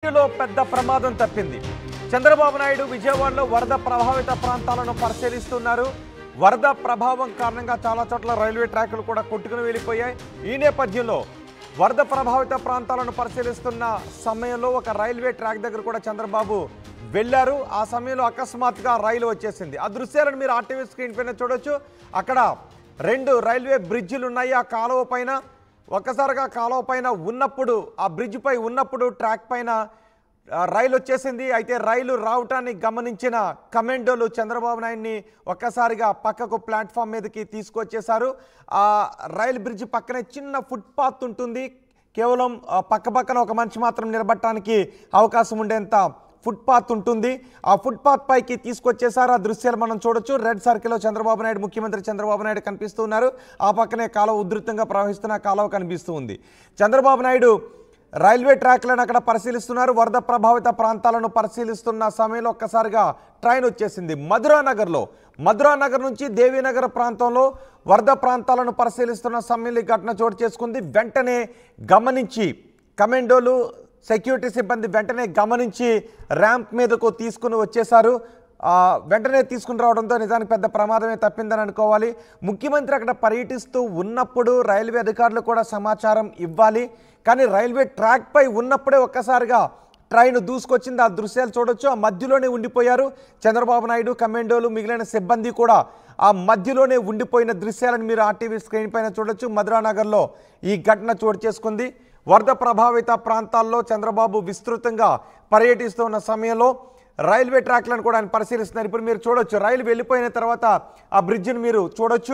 రైలులో పెద్ద ప్రమాదం తప్పింది చంద్రబాబు నాయుడు విజయవాడలో వరద ప్రభావిత ప్రాంతాలను పరిశీలిస్తున్నారు వరద ప్రభావం కారణంగా చాలా చోట్ల రైల్వే ట్రాకులు కూడా కొట్టుకుని వెళ్ళిపోయాయి ఈ నేపథ్యంలో వరద ప్రభావిత ప్రాంతాలను పరిశీలిస్తున్న సమయంలో ఒక రైల్వే ట్రాక్ దగ్గర కూడా చంద్రబాబు వెళ్ళారు ఆ సమయంలో అకస్మాత్తుగా రైలు వచ్చేసింది ఆ దృశ్యాలను మీరు ఆర్టీవీ స్క్రీన్ పైన చూడొచ్చు అక్కడ రెండు రైల్వే బ్రిడ్జిలు ఉన్నాయి ఆ కాలువ పైన ఒక్కసారిగా కాలువ పైన ఉన్నప్పుడు ఆ బ్రిడ్జ్ పై ఉన్నప్పుడు ట్రాక్ పైన ఆ, రైలు వచ్చేసింది అయితే రైలు రావటాన్ని గమనించిన కమాండోలు చంద్రబాబు నాయుడిని ఒక్కసారిగా పక్కకు ప్లాట్ఫామ్ మీదకి తీసుకొచ్చేశారు ఆ రైలు బ్రిడ్జ్ పక్కనే చిన్న ఫుట్పాత్ ఉంటుంది కేవలం ఆ, పక్క పక్కన ఒక మనిషి మాత్రం నిలబడటానికి అవకాశం ఉండేంత ఫుట్పాత్ ఉంటుంది ఆ ఫుట్పాత్ పైకి తీసుకొచ్చేసారు ఆ దృశ్యాలు మనం చూడొచ్చు రెడ్ సర్కిల్లో చంద్రబాబు నాయుడు ముఖ్యమంత్రి చంద్రబాబు నాయుడు కనిపిస్తూ ఉన్నారు ఆ పక్కనే కాలువ ఉధృతంగా ప్రవహిస్తున్న కాలువ కనిపిస్తూ ఉంది చంద్రబాబు నాయుడు రైల్వే ట్రాక్లను అక్కడ పరిశీలిస్తున్నారు వరద ప్రభావిత ప్రాంతాలను పరిశీలిస్తున్న సమయంలో ఒక్కసారిగా ట్రైన్ వచ్చేసింది మధురా నగర్లో మధురా నగర్ నుంచి దేవీనగర్ ప్రాంతంలో వరద ప్రాంతాలను పరిశీలిస్తున్న సమయంలో ఈ ఘటన చోటు చేసుకుంది వెంటనే గమనించి కమాండోలు సెక్యూరిటీ సిబ్బంది వెంటనే గమనించి ర్యాంప్ మీదకు తీసుకుని వచ్చేశారు ఆ, వెంటనే తీసుకుని రావడంతో నిజానికి పెద్ద ప్రమాదమే తప్పిందని అనుకోవాలి ముఖ్యమంత్రి అక్కడ పర్యటిస్తూ ఉన్నప్పుడు రైల్వే అధికారులు కూడా సమాచారం ఇవ్వాలి కానీ రైల్వే ట్రాక్ పై ఉన్నప్పుడే ఒక్కసారిగా ట్రైన్ దూసుకొచ్చింది ఆ దృశ్యాలు చూడొచ్చు ఆ మధ్యలోనే ఉండిపోయారు చంద్రబాబు నాయుడు కమాండోలు మిగిలిన సిబ్బంది కూడా ఆ మధ్యలోనే ఉండిపోయిన దృశ్యాలను మీరు ఆర్టీవీ స్క్రీన్ పైన చూడొచ్చు మధురానగర్లో ఈ ఘటన చోటు చేసుకుంది వరద ప్రభావిత ప్రాంతాల్లో చంద్రబాబు విస్తృతంగా పర్యటిస్తున్న సమయంలో రైల్వే ట్రాక్లను కూడా ఆయన పరిశీలిస్తున్నారు ఇప్పుడు మీరు చూడొచ్చు రైలు వెళ్ళిపోయిన తర్వాత ఆ బ్రిడ్జిని మీరు చూడొచ్చు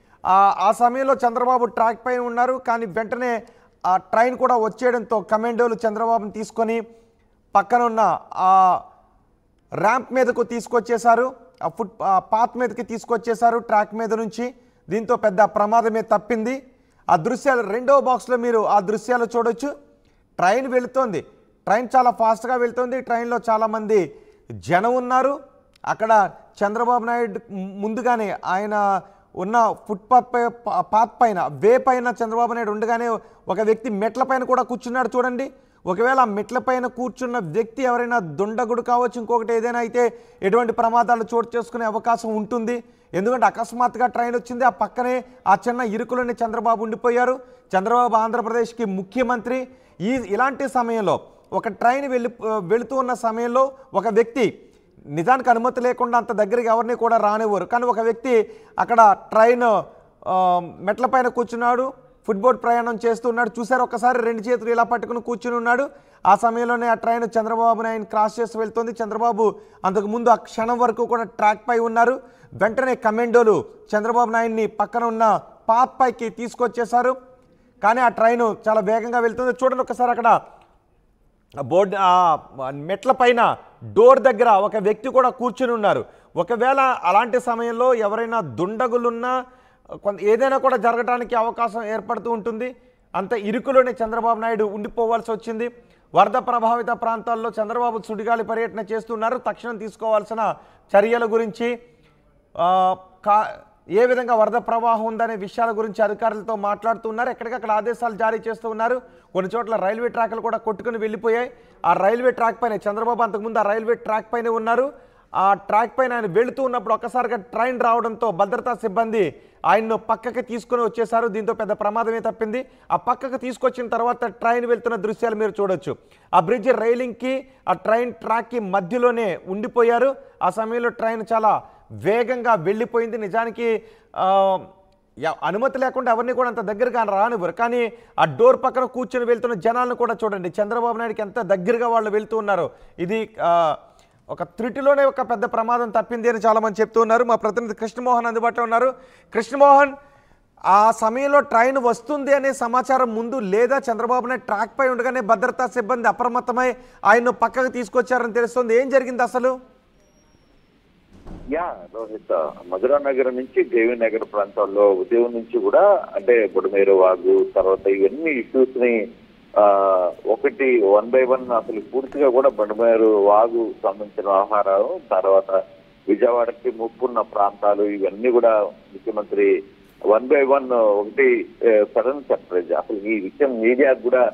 ఆ- ఆ సమయంలో చంద్రబాబు ట్రాక్ పైన ఉన్నారు కానీ వెంటనే ఆ ట్రైన్ కూడా వచ్చేయడంతో కమాండోలు చంద్రబాబుని తీసుకొని పక్కన ఉన్న ఆ ర్యాంప్ మీదకు తీసుకొచ్చేశారు ఆ ఫుట్ ఆ పాత్ మీదకి తీసుకొచ్చేశారు ట్రాక్ మీద నుంచి దీంతో పెద్ద ప్రమాదమే తప్పింది ఆ దృశ్యాలు రెండో బాక్స్లో మీరు ఆ దృశ్యాలు చూడొచ్చు ట్రైన్ వెళుతోంది ట్రైన్ చాలా ఫాస్ట్గా వెళ్తోంది ట్రైన్లో చాలామంది జనం ఉన్నారు అక్కడ చంద్రబాబు నాయుడు ముందుగానే ఆయన ఉన్న ఫుట్పాత్ పై పా- పాత్ పైన వే పైన చంద్రబాబు నాయుడు ఉండగానే ఒక వ్యక్తి మెట్ల పైన కూడా కూర్చున్నాడు చూడండి ఒకవేళ ఆ మెట్ల పైన కూర్చున్న వ్యక్తి ఎవరైనా దుండగుడు కావచ్చు ఇంకొకటి ఏదైనా అయితే ఎటువంటి ప్రమాదాలు చోటు చేసుకునే అవకాశం ఉంటుంది ఎందుకంటే అకస్మాత్తుగా ట్రైన్ వచ్చింది ఆ పక్కనే ఆ చిన్న ఇరుకులోనే చంద్రబాబు ఉండిపోయారు చంద్రబాబు ఆంధ్రప్రదేశ్కి ముఖ్యమంత్రి ఈ ఇలాంటి సమయంలో ఒక ట్రైన్ వెళ్ళి వెళుతూ ఉన్న సమయంలో ఒక వ్యక్తి నిజానికి అనుమతి లేకుండా అంత దగ్గరికి ఎవరిని కూడా రానివ్వరు కానీ ఒక వ్యక్తి అక్కడ ట్రైన్ ఆ, మెట్లపైన కూర్చున్నాడు ఫుట్బోట్ ప్రయాణం చేస్తున్నాడు చూశారు ఒకసారి రెండు చేతులు ఇలా పట్టుకుని కూర్చుని ఉన్నాడు ఆ సమయంలోనే ఆ ట్రైన్ చంద్రబాబు నాయుడు క్రాస్ చేసి వెళ్తుంది చంద్రబాబు అంతకు ముందు ఆ క్షణం వరకు కూడా ట్రాక్ పై ఉన్నారు వెంటనే కమాండోలు చంద్రబాబు నాయుడిని పక్కన ఉన్న పాత్ పైకి తీసుకొచ్చేశారు కానీ ఆ ట్రైన్ చాలా వేగంగా వెళ్తుంది చూడండి ఒకసారి అక్కడ బోర్డు ఆ మెట్ల పైన డోర్ దగ్గర ఒక వ్యక్తి కూడా కూర్చుని ఉన్నారు ఒకవేళ అలాంటి సమయంలో ఎవరైనా దుండగులున్నా కొంత ఏదైనా కూడా జరగడానికి అవకాశం ఏర్పడుతూ ఉంటుంది అంత ఇరుకులోనే చంద్రబాబు నాయుడు ఉండిపోవాల్సి వచ్చింది వరద ప్రభావిత ప్రాంతాల్లో చంద్రబాబు సుడిగాలి పర్యటన చేస్తున్నారు తక్షణం తీసుకోవాల్సిన చర్యల గురించి ఆ, కా ఏ విధంగా వరద ప్రవాహం ఉందనే విషయాల గురించి అధికారులతో మాట్లాడుతున్నారు ఎక్కడికక్కడ ఆదేశాలు జారీ చేస్తూ ఉన్నారు కొన్ని చోట్ల రైల్వే ట్రాక్లు కూడా కొట్టుకుని వెళ్ళిపోయాయి ఆ రైల్వే ట్రాక్ పైన చంద్రబాబు అంతకుముందు ఆ రైల్వే ట్రాక్ పైనే ఉన్నారు ఆ ట్రాక్ పైన ఆయన వెళుతూ ఉన్నప్పుడు ఒక్కసారిగా ట్రైన్ రావడంతో భద్రతా సిబ్బంది ఆయన్ను పక్కకి తీసుకుని వచ్చేసారు దీంతో పెద్ద ప్రమాదమే తప్పింది ఆ పక్కకు తీసుకొచ్చిన తర్వాత ట్రైన్ వెళ్తున్న దృశ్యాలు మీరు చూడొచ్చు ఆ బ్రిడ్జ్ రైలింగ్కి ఆ ట్రైన్ ట్రాక్కి మధ్యలోనే ఉండిపోయారు ఆ సమయంలో ట్రైన్ చాలా వేగంగా వెళ్ళిపోయింది నిజానికి ఆ, ఎ- అనుమతి లేకుండా ఎవరిని కూడా అంత దగ్గరగా రానివ్వరు కానీ ఆ డోర్ పక్కన కూర్చొని వెళ్తున్న జనాలను కూడా చూడండి చంద్రబాబు నాయుడుకి ఎంత దగ్గరగా వాళ్ళు వెళ్తూ ఉన్నారు ఇది ఆ, ఒక త్రుటిలోనే ఒక పెద్ద ప్రమాదం తప్పింది అని చాలామంది చెప్తూ ఉన్నారు మా ప్రతినిధి కృష్ణమోహన్ అందుబాటులో ఉన్నారు కృష్ణమోహన్ ఆ సమయంలో ట్రైన్ వస్తుంది అనే సమాచారం ముందు లేదా చంద్రబాబు నాయుడు ట్రాక్ పై ఉండగానే భద్రతా సిబ్బంది అప్రమత్తమై ఆయన్ను పక్కకు తీసుకొచ్చారని తెలుస్తుంది ఏం జరిగింది అసలు యా రోహిత్ మధురా నగరం నుంచి దేవి నగర్ ప్రాంతాల్లో ఉదయం నుంచి కూడా అంటే బుడమేరు వాగు తర్వాత ఇవన్నీ ఇష్యూస్ ని ఆ ఒకటి వన్ బై వన్ అసలు పూర్తిగా కూడా బండమేరు వాగు సంబంధించిన ఆహారం తర్వాత విజయవాడకి ముప్పున్న ప్రాంతాలు ఇవన్నీ కూడా ముఖ్యమంత్రి వన్ బై వన్ ఒకటి సడన్ సర్ప్రైజ్ అసలు ఈ విషయం మీడియా కూడా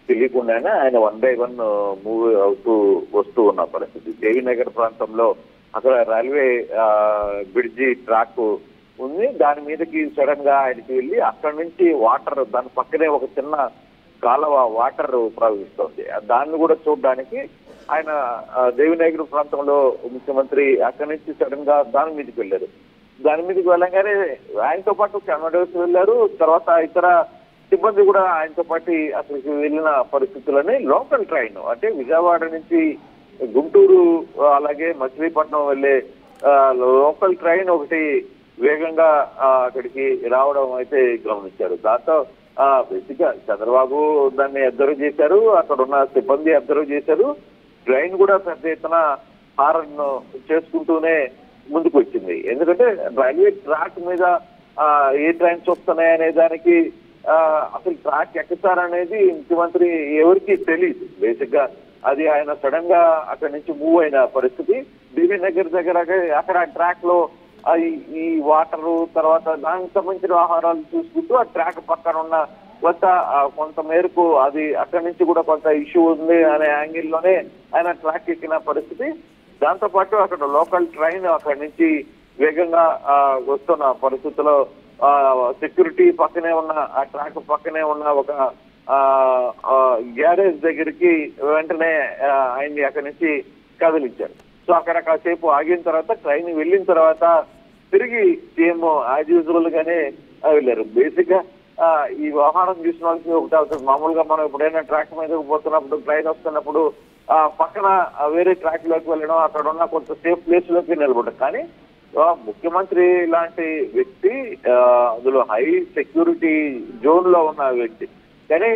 తెలియకుండానే ఆయన వన్ బై వన్ మూవ్ అవుతూ వస్తూ ఉన్న పరిస్థితి దేవినగర్ ప్రాంతంలో అక్కడ రైల్వే ఆ, బ్రిడ్జి ట్రాక్ ఉంది దాని మీదకి సడన్ గా ఆయనకి వెళ్ళి అక్కడి నుంచి వాటర్ దాని పక్కనే ఒక చిన్న కాలువ వాటర్ ప్రవహిస్తోంది దాన్ని కూడా చూడడానికి ఆయన ఆ, దేవినగర్ ప్రాంతంలో ముఖ్యమంత్రి అక్కడి నుంచి సడన్ గా దాని మీదకి వెళ్ళారు దాని మీదకి వెళ్ళగానే ఆయనతో పాటు కన్నడోస్ వెళ్ళారు తర్వాత ఇతర సిబ్బంది కూడా ఆయనతో పాటు అక్కడికి వెళ్ళిన పరిస్థితులని లోకల్ ట్రైన్ అంటే విజయవాడ నుంచి గుంటూరు ఆ, అలాగే మచిలీపట్నం వెళ్ళే ఆ, లోకల్ ట్రైన్ ఒకటి వేగంగా ఆ, అక్కడికి రావడం అయితే గమనించారు దాంతో బేసిక్ గా చంద్రబాబు దాన్ని అబ్జర్వ్ చేశారు అక్కడ ఉన్న సిబ్బంది అబ్జర్వ్ చేశారు ట్రైన్ కూడా పెద్ద ఎత్తున హారన్ చేసుకుంటూనే ముందుకు వచ్చింది ఎందుకంటే రైల్వే ట్రాక్ మీద ఆ, ఏ ట్రైన్స్ వస్తున్నాయి అనే దానికి ఆ, అసలు ట్రాక్ ఎక్కుతారనేది ముఖ్యమంత్రి ఎవరికి తెలియదు బేసిక్ గా అది ఆయన సడన్ గా అక్కడి నుంచి మూవ్ అయిన పరిస్థితి బీబీ నగర్ దగ్గర అక్కడ ట్రాక్ లో ఆ ఈ- ఈ వాటర్ తర్వాత దానికి సంబంధించిన ఆహారాలు చూసుకుంటూ ఆ ట్రాక్ పక్కన ఉన్న కొంత ఆ, కొంత మేరకు అది అక్కడి నుంచి కూడా కొంత ఇష్యూ ఉంది అనే యాంగిల్ లోనే ఆయన ట్రాక్ ఎక్కిన పరిస్థితి దాంతో పాటు అక్కడ లోకల్ ట్రైన్ అక్కడి నుంచి వేగంగా ఆ, వస్తున్న పరిస్థితిలో సెక్యూరిటీ పక్కనే ఉన్న ఆ ట్రాక్ పక్కనే ఉన్న ఒక ఆ, ఆ, గ్యారేజ్ దగ్గరికి వెంటనే ఆ, ఆయన్ని అక్కడి నుంచి కదిలించారు సో అక్కడ కాసేపు ఆగిన తర్వాత ట్రైన్ వెళ్ళిన తర్వాత తిరిగి సీఎం యాజ్ యూజువల్ గానే ఆ, వెళ్ళారు బేసిక్ గా ఆ, ఈ వాహనం చూసిన వాళ్ళకి ఒకటి అవుతుంది మామూలుగా మనం ఎప్పుడైనా ట్రాక్ మీద పోతున్నప్పుడు ట్రైన్ వస్తున్నప్పుడు ఆ పక్కన ఆ, వేరే ట్రాక్ లోకి వెళ్ళడం అక్కడ ఉన్న కొంత సేఫ్ ప్లేస్ లోకి నిలబడడం కానీ ఆ, ముఖ్యమంత్రి లాంటి వ్యక్తి ఆ, అందులో హై సెక్యూరిటీ జోన్ లో ఉన్న వ్యక్తి కానీ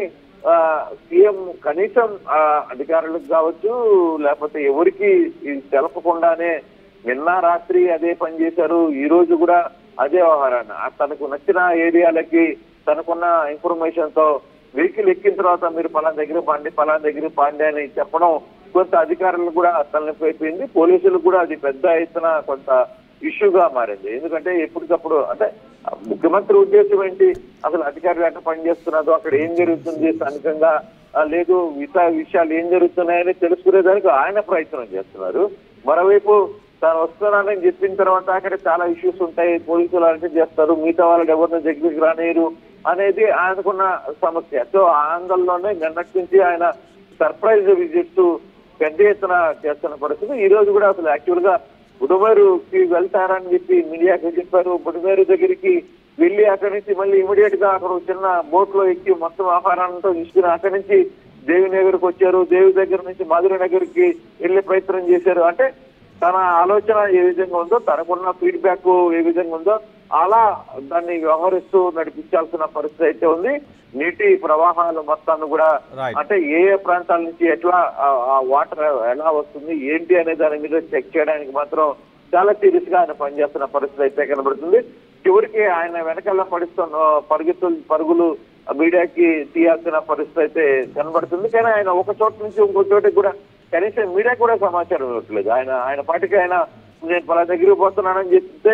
సీఎం కనీసం ఆ, అధికారులకు కావచ్చు లేకపోతే ఎవరికి ఇది తెలపకుండానే నిన్న రాత్రి అదే పని చేశారు ఈ రోజు కూడా అదే వ్యవహారాన్ని ఆ తనకు నచ్చిన ఏరియాలకి తనకున్న ఇన్ఫర్మేషన్ తో వెహికల్ ఎక్కిన తర్వాత మీరు పలానా దగ్గర పండి పలానా దగ్గర పండి అని చెప్పడం కొంత అధికారులు కూడా తలనొప్పైపోయింది పోలీసులు కూడా అది పెద్ద ఎత్తున కొంత ఇష్యూగా మారింది ఎందుకంటే ఎప్పటికప్పుడు అంటే ఆ ముఖ్యమంత్రి ఉద్దేశం ఏంటి అసలు అధికారులు ఎట్లా పనిచేస్తున్నదో అక్కడ ఏం జరుగుతుంది స్థానికంగా ఆ, లేదు మిగతా విషయాలు ఏం జరుగుతున్నాయని తెలుసుకునేదానికి ఆయన ప్రయత్నం చేస్తున్నారు మరోవైపు తాను వస్తున్నానని చెప్పిన తర్వాత అక్కడ చాలా ఇష్యూస్ ఉంటాయి పోలీసులు అరెస్ట్ చేస్తారు మిగతా వాళ్ళు ఎవరిని దగ్గరికి రానియరు అనేది ఆయనకున్న సమస్య సో ఆ ఆందోళనలోనే నిన్నటి నుంచి ఆయన సర్ప్రైజ్ విజిట్స్ పెద్ద ఎత్తున చేస్తున్న పరిస్థితి ఈ రోజు కూడా అసలు యాక్చువల్ గా బుడమేరుకి వెళ్తారని చెప్పి మీడియాకి చెప్పారు బుడమేరు దగ్గరికి వెళ్ళి అక్కడి నుంచి మళ్ళీ ఇమీడియట్ గా అక్కడ ఒక చిన్న బోట్ లో ఎక్కి మొత్తం ఆహారాలతో తీసుకుని అక్కడి నుంచి దేవి నగర్కి వచ్చారు దేవి దగ్గర నుంచి మధుర నగర్కి వెళ్ళే ప్రయత్నం చేశారు అంటే తన ఆలోచన ఏ విధంగా ఉందో తనకున్న ఫీడ్బ్యాక్ ఏ విధంగా ఉందో అలా దాన్ని వ్యవహరిస్తూ నడిపించాల్సిన పరిస్థితి అయితే ఉంది నీటి ప్రవాహాలు మొత్తాన్ని కూడా Right. అంటే ఏ ఏ ప్రాంతాల నుంచి ఎట్లా ఆ- ఆ వాటర్ ఎలా వస్తుంది ఏంటి అనే దాని మీద చెక్ చేయడానికి మాత్రం చాలా సీరియస్ గా ఆయన పనిచేస్తున్న పరిస్థితి అయితే కనబడుతుంది చివరికి ఆయన వెనకాల పడిస్తున్న పరుగుతులు పరుగులు మీడియాకి తీయాల్సిన పరిస్థితి అయితే కనబడుతుంది కానీ ఆయన ఒక చోట నుంచి ఇంకో చోటికి కూడా కనీసం మీడియా కూడా సమాచారం ఇవ్వట్లేదు ఆయన ఆయన పాటికి ఆయన నేను పలా దగ్గరికి పోతున్నానని చెప్తే